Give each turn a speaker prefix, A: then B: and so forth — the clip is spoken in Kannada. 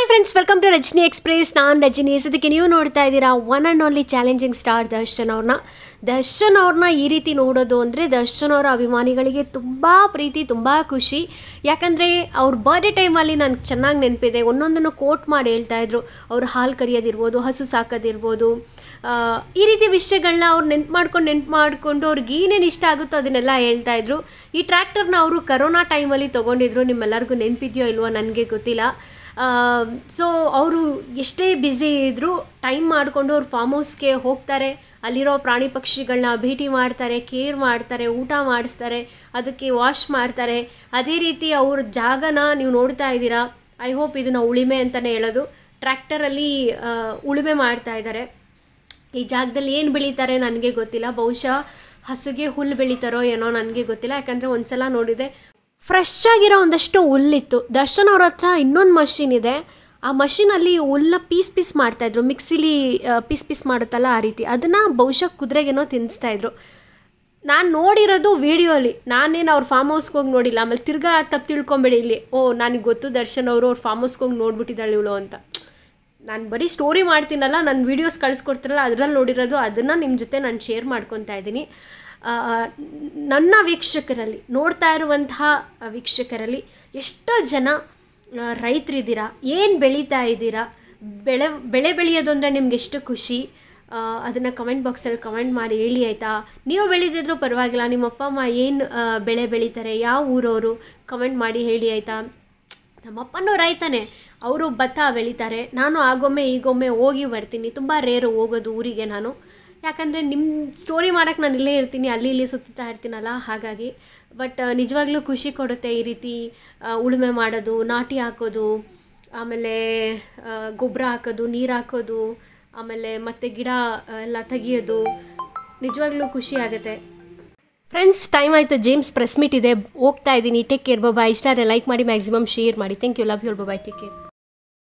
A: hi friends welcome to Rajini express ನಾನು ರಜನಿ ಸದ್ಯಕ್ಕೆ ನೀವು ನೋಡ್ತಾ ಇದ್ದೀರಾ one and only challenging star Darshan ಅವ್ರನ್ನ ದರ್ಶನ್ ಅವ್ರನ್ನ ಈ ರೀತಿ ನೋಡೋದು ಅಂದರೆ ದರ್ಶನ್ ಅವರ ಅಭಿಮಾನಿಗಳಿಗೆ ತುಂಬ ಪ್ರೀತಿ ತುಂಬ ಖುಷಿ ಯಾಕಂದರೆ ಅವ್ರ ಬರ್ಡೇ ಟೈಮಲ್ಲಿ ನನಗೆ ಚೆನ್ನಾಗಿ ನೆನಪಿದೆ ಒಂದೊಂದನ್ನು ಕೋಟ್ ಮಾಡಿ ಹೇಳ್ತಾ ಇದ್ರು ಅವ್ರು ಹಾಲು ಕರಿಯೋದಿರ್ಬೋದು ಹಸು ಸಾಕೋದಿರ್ಬೋದು ಆ, ಈ ರೀತಿ ವಿಷಯಗಳನ್ನ ಅವ್ರು ನೆನ್ಪು ಮಾಡ್ಕೊಂಡು ನೆನ್ಪು ಮಾಡಿಕೊಂಡು ಅವ್ರಿಗೆ ಏನೇನು ಇಷ್ಟ ಆಗುತ್ತೋ ಅದನ್ನೆಲ್ಲ ಹೇಳ್ತಾ ಇದ್ರು ಈ ಟ್ರ್ಯಾಕ್ಟರ್ನ ಅವರು ಕರೋನಾ ಟೈಮಲ್ಲಿ ತೊಗೊಂಡಿದ್ರು ನಿಮ್ಮೆಲ್ಲರಿಗೂ ನೆನಪಿದೆಯೋ ಇಲ್ವೋ ನನಗೆ ಗೊತ್ತಿಲ್ಲ ಸೊ ಅವರು ಎಷ್ಟೇ ಬ್ಯುಸಿ ಇದ್ದರೂ ಟೈಮ್ ಮಾಡಿಕೊಂಡು ಅವ್ರು ಫಾರ್ಮ್ ಹೌಸ್ಗೆ ಹೋಗ್ತಾರೆ ಅಲ್ಲಿರೋ ಪ್ರಾಣಿ ಪಕ್ಷಿಗಳನ್ನ ಭೇಟಿ ಮಾಡ್ತಾರೆ ಕೇರ್ ಮಾಡ್ತಾರೆ ಊಟ ಮಾಡಿಸ್ತಾರೆ ಅದಕ್ಕೆ ವಾಶ್ ಮಾಡ್ತಾರೆ ಅದೇ ರೀತಿ ಅವ್ರ ಜಾಗನ ನೀವು ನೋಡ್ತಾ ಇದ್ದೀರಾ ಐ ಹೋಪ್ ಇದನ್ನು ಉಳಿಮೆ ಅಂತಲೇ ಹೇಳೋದು ಟ್ರ್ಯಾಕ್ಟರಲ್ಲಿ ಉಳುಮೆ ಮಾಡ್ತಾ ಇದ್ದಾರೆ ಈ ಜಾಗದಲ್ಲಿ ಏನು ಬೆಳೀತಾರೆ ನನಗೆ ಗೊತ್ತಿಲ್ಲ ಬಹುಶಃ ಹಸುಗೆ ಹುಲ್ಲು ಬೆಳೀತಾರೋ ಏನೋ ನನಗೆ ಗೊತ್ತಿಲ್ಲ ಯಾಕಂದರೆ ಒಂದ್ಸಲ ನೋಡಿದೆ ಫ್ರೆಶ್ ಆಗಿರೋ ಒಂದಷ್ಟು ಹುಲ್ಲಿತ್ತು ದರ್ಶನ್ ಅವ್ರ ಹತ್ರ ಇನ್ನೊಂದು ಮಷಿನ್ ಇದೆ ಆ ಮಷಿನಲ್ಲಿ ಹುಲ್ಲ ಪೀಸ್ ಪೀಸ್ ಮಾಡ್ತಾಯಿದ್ರು ಮಿಕ್ಸಿಲಿ ಪೀಸ್ ಪೀಸ್ ಮಾಡುತ್ತಲ್ಲ ಆ ರೀತಿ ಅದನ್ನು ಬಹುಶಃ ಕುದುರೆಗೇನೋ ತಿನ್ನಿಸ್ತಾಯಿದ್ರು ನಾನು ನೋಡಿರೋದು ವೀಡಿಯೋಲಿ ನಾನೇನು ಅವ್ರ ಫಾರ್ಮ್ ಹೌಸ್ಗೆ ಹೋಗಿ ನೋಡಿಲ್ಲ ಆಮೇಲೆ ತಿರ್ಗಾ ತಪ್ಪು ತಿಳ್ಕೊಂಬೇಡಿ ಇಲ್ಲಿ ಓ ನನಗೆ ಗೊತ್ತು ದರ್ಶನ್ ಅವರು ಅವ್ರ ಫಾರ್ಮ್ ಹೌಸ್ಗೆ ಹೋಗಿ ನೋಡ್ಬಿಟ್ಟಿದ್ದಾಳೆ ಇವಳು ಅಂತ ನಾನು ಬರೀ ಸ್ಟೋರಿ ಮಾಡ್ತೀನಲ್ಲ ನನ್ನ ವೀಡಿಯೋಸ್ ಕಳಿಸ್ಕೊಡ್ತಿರಲ್ಲ ಅದರಲ್ಲಿ ನೋಡಿರೋದು ಅದನ್ನು ನಿಮ್ಮ ಜೊತೆ ನಾನು ಶೇರ್ ಮಾಡ್ಕೊತಾ ಇದ್ದೀನಿ ಆ, ನನ್ನ ವೀಕ್ಷಕರಲ್ಲಿ ನೋಡ್ತಾ ಇರುವಂತಹ ವೀಕ್ಷಕರಲ್ಲಿ ಎಷ್ಟೋ ಜನ ಆ, ರೈತರಿದ್ದೀರಾ ಏನು ಬೆಳೀತಾ ಇದ್ದೀರಾ ಬೆಳೆ ಬೆಳೆ ಬೆಳೆಯೋದು ಅಂದರೆ ನಿಮ್ಗೆ ಎಷ್ಟು ಖುಷಿ ಅದನ್ನು ಕಮೆಂಟ್ ಬಾಕ್ಸಲ್ಲಿ ಕಮೆಂಟ್ ಮಾಡಿ ಹೇಳಿ ಆಯಿತಾ ನೀವು ಬೆಳೀತಿದ್ರು ಪರವಾಗಿಲ್ಲ ನಿಮ್ಮ ಅಪ್ಪ ಅಮ್ಮ ಏನು ಬೆಳೆ ಬೆಳೀತಾರೆ ಯಾವ ಊರವರು ಕಮೆಂಟ್ ಮಾಡಿ ಹೇಳಿ ಆಯಿತಾ ನಮ್ಮಪ್ಪನೂ ರೈತನೇ ಅವರು ಭತ್ತ ಬೆಳೀತಾರೆ ನಾನು ಆಗೊಮ್ಮೆ ಈಗೊಮ್ಮೆ ಹೋಗಿ ಬರ್ತೀನಿ ತುಂಬ ರೇರು ಹೋಗೋದು ಊರಿಗೆ ನಾನು ಯಾಕಂದರೆ ನಿಮ್ಮ ಸ್ಟೋರಿ ಮಾಡೋಕ್ಕೆ ನಾನು ಇಲ್ಲೇ ಇರ್ತೀನಿ ಅಲ್ಲಿ ಇಲ್ಲಿ ಸುತ್ತಾ ಇರ್ತೀನಲ್ಲ ಹಾಗಾಗಿ ಬಟ್ ನಿಜವಾಗ್ಲೂ ಖುಷಿ ಕೊಡುತ್ತೆ ಈ ರೀತಿ ಆ, ಉಳುಮೆ ಮಾಡೋದು ನಾಟಿ ಹಾಕೋದು ಆಮೇಲೆ ಗೊಬ್ಬರ ಹಾಕೋದು ನೀರು ಹಾಕೋದು ಆಮೇಲೆ ಮತ್ತೆ ಗಿಡ ಆ, ಎಲ್ಲ ತೆಗಿಯೋದು ನಿಜವಾಗ್ಲೂ ಖುಷಿ ಆಗುತ್ತೆ ಫ್ರೆಂಡ್ಸ್ ಟೈಮ್ ಆಯಿತು ಜೇಮ್ಸ್ ಪ್ರೆಸ್ ಮೀಟ್ ಇದೆ ಹೋಗ್ತಾ ಇದ್ದೀನಿ ಟೇಕ್ ಕೇರ್ ಬಾಯ್ ಇಷ್ಟ ಆದರೆ ಲೈಕ್ ಮಾಡಿ ಮ್ಯಾಕ್ಸಿಮಮ್ ಶೇರ್ ಮಾಡಿ thank you love you bye take care